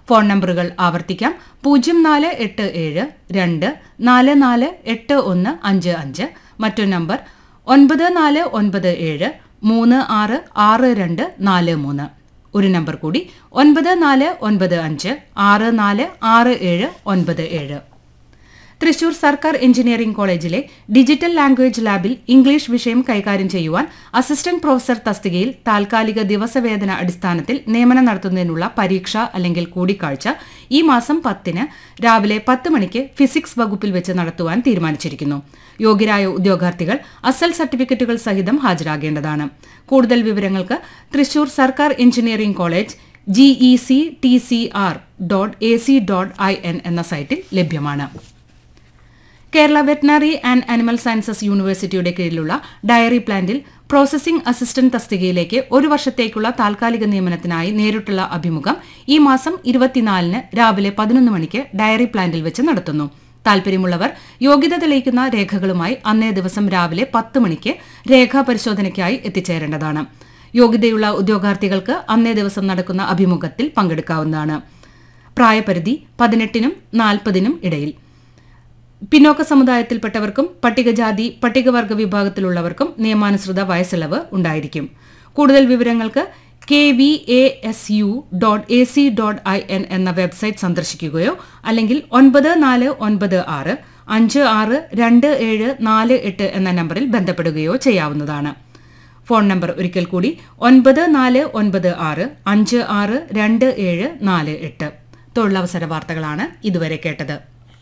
phone നമ്പറുകൾ ആവർത്തിക്കാം പൂജ്യം നാല് എട്ട് ഏഴ് രണ്ട് നാല് നാല് എട്ട് ഒന്ന് അഞ്ച് അഞ്ച് മറ്റൊരു നമ്പർ ഒൻപത് നാല് ഒൻപത് ഏഴ് മൂന്ന് ആറ് ആറ് രണ്ട് നാല് മൂന്ന് ഒരു നമ്പർ കൂടി ഒൻപത് നാല് ഒൻപത് അഞ്ച് ആറ് നാല് ആറ് ഏഴ് ഒൻപത് ഏഴ് തൃശൂർ സർക്കാർ എഞ്ചിനീയറിംഗ് കോളേജിലെ ഡിജിറ്റൽ ലാംഗ്വേജ് ലാബിൽ ഇംഗ്ലീഷ് വിഷയം കൈകാര്യം ചെയ്യുവാൻ അസിസ്റ്റന്റ് പ്രൊഫസർ തസ്തികയിൽ താൽക്കാലിക ദിവസവേതന അടിസ്ഥാനത്തിൽ നിയമനം നടത്തുന്നതിനുള്ള പരീക്ഷ അല്ലെങ്കിൽ കൂടിക്കാഴ്ച ഈ മാസം പത്തിന് രാവിലെ പത്ത് മണിക്ക് ഫിസിക്സ് വകുപ്പിൽ വെച്ച് നടത്തുവാൻ തീരുമാനിച്ചിരിക്കുന്നു യോഗ്യരായ ഉദ്യോഗാർത്ഥികൾ അസൽ സർട്ടിഫിക്കറ്റുകൾ സഹിതം ഹാജരാകേണ്ടതാണ് കൂടുതൽ വിവരങ്ങൾക്ക് തൃശൂർ സർക്കാർ engineering college GE C T C R dot A C dot I N എന്ന സൈറ്റിൽ ലഭ്യമാണ് Kerala veterinary and animal sciences യൂണിവേഴ്സിറ്റിയുടെ കീഴിലുള്ള ഡയറി പ്ലാന്റിൽ പ്രോസസിംഗ് അസിസ്റ്റന്റ് തസ്തികയിലേക്ക് ഒരു വർഷത്തേക്കുള്ള താൽക്കാലിക നിയമനത്തിനായി നേരിട്ടുള്ള അഭിമുഖം ഈ മാസം ഇരുപത്തിനാലിന് രാവിലെ പതിനൊന്ന് മണിക്ക് ഡയറി പ്ലാന്റിൽ വെച്ച് നടത്തുന്നു താൽപര്യമുള്ളവർ യോഗ്യത തെളിയിക്കുന്ന രേഖകളുമായി അന്നേ ദിവസം രാവിലെ പത്ത് മണിക്ക് രേഖാ പരിശോധനയ്ക്കായി എത്തിച്ചേരേണ്ടതാണ് യോഗ്യതയുള്ള ഉദ്യോഗാർത്ഥികൾക്ക് അന്നേ ദിവസം നടക്കുന്ന അഭിമുഖത്തിൽ പങ്കെടുക്കാവുന്നതാണ് പ്രായപരിധി പതിനെട്ടിനും നാൽപ്പതിനും ഇടയിൽ പിന്നോക്ക സമുദായത്തിൽപ്പെട്ടവർക്കും പട്ടികജാതി പട്ടികവർഗ വിഭാഗത്തിലുള്ളവർക്കും നിയമാനുസൃത വയസ്സിളവ് ഉണ്ടായിരിക്കും കൂടുതൽ വിവരങ്ങൾക്ക് K V A S U dot A C dot I N എന്ന വെബ്സൈറ്റ് സന്ദർശിക്കുകയോ അല്ലെങ്കിൽ ഒൻപത് നാല് ഒൻപത് ആറ് അഞ്ച് ആറ് രണ്ട് ഏഴ് നാല് എട്ട് എന്ന നമ്പറിൽ ബന്ധപ്പെടുകയോ ചെയ്യാവുന്നതാണ് ഫോൺ നമ്പർ ഒരിക്കൽ കൂടി ഒൻപത് നാല് ഒൻപത് ആറ് അഞ്ച് ആറ് രണ്ട് ഏഴ് നാല് എട്ട് തൊഴിലവസര വാർത്തകളാണ് ഇതുവരെ കേട്ടത്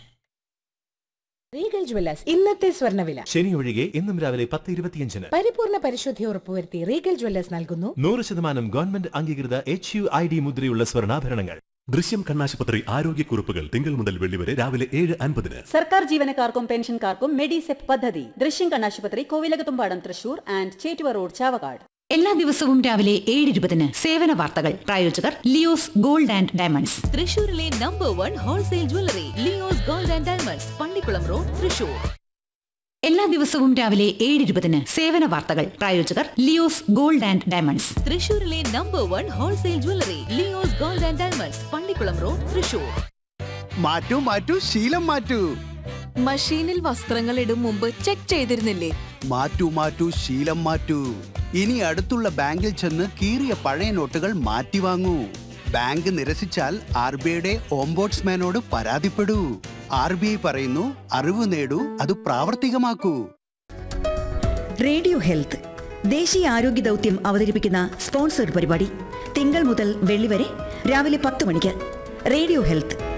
റീഗൽ ജ്വല്ലേഴ്സ് ഇന്നത്തെ സ്വർണ്ണവില ശനി ഒഴികെ ഇന്നും രാവിലെ പത്ത് ഇരുപത്തിയഞ്ചിന് പരിപൂർണ പരിശുദ്ധി ഉറപ്പുവരുത്തി റീഗൽ ജ്വല്ലേഴ്സ് നൽകുന്നു നൂറ് ശതമാനം ഗവൺമെന്റ് അംഗീകൃത എച്ച് യു ഐ ഡി മുദ്രയുള്ള സ്വർണ്ണാഭരണങ്ങൾ ദൃശ്യം കണ്ണാശുപത്രി ആരോഗ്യക്കുറിപ്പുകൾ തിങ്കൾ മുതൽ വെള്ളി വരെ രാവിലെ ഏഴ് അൻപതിന് സർക്കാർ ജീവനക്കാർക്കും പെൻഷൻകാർക്കും മെഡിസെപ് പദ്ധതി ദൃശ്യം കണ്ണാശുപത്രി കോവിലകത്തുംപാടം തൃശൂർ ആൻഡ് ചേറ്റുവ റോഡ് ചാവക്കാട് എല്ലാ ദിവസവും രാവിലെ ഏഴ് ഇരുപതിന് സേവന വാർത്തകൾ പ്രായോജകർ ലിയോസ് ഗോൾഡ് ആൻഡ് ഡയമണ്ട്സ് തൃശൂരിലെ number one wholesale jewellery Leo's gold and diamonds Pallikulam road Thrissur എല്ലാ ദിവസവും രാവിലെ ഏഴ് ഇരുപതിന് സേവന വാർത്തകൾ പ്രായോജകർ ലിയോസ് ഗോൾഡ് ആൻഡ് ഡയമണ്ട്സ് തൃശൂരിലെ number one wholesale jewellery Leo's gold and diamonds Pallikulam road Thrissur മാറ്റൂ മാറ്റൂ ശീലം മാറ്റൂ മഷീനിൽ വസ്ത്രങ്ങൾ ഇടും മുമ്പ് ചെക്ക് ചെയ്തിരുന്നില്ലേ മാറ്റൂ മാറ്റൂ ശീലം മാറ്റൂ ഇനി അടുത്തുള്ള ബാങ്കിൽ ചെന്ന് കീറിയ പഴയ നോട്ടുകൾ മാറ്റി വാങ്ങൂ ബാങ്ക് നിരസിച്ചാൽ ആർ ബി ഐയുടെ ഓംബോട്സ്മാനോട് പരാതിപ്പെടൂ ആർ ബി ഐ പറയുന്നു അറിവ് നേടൂ അത് പ്രാവർത്തികമാക്കൂ റേഡിയോ ഹെൽത്ത് ദേശീയ ആരോഗ്യ ദൗത്യം അവതരിപ്പിക്കുന്ന സ്പോൺസർഡ് പരിപാടി തിങ്കൾ മുതൽ വെള്ളി വരെ രാവിലെ പത്ത് മണിക്ക് റേഡിയോ ഹെൽത്ത്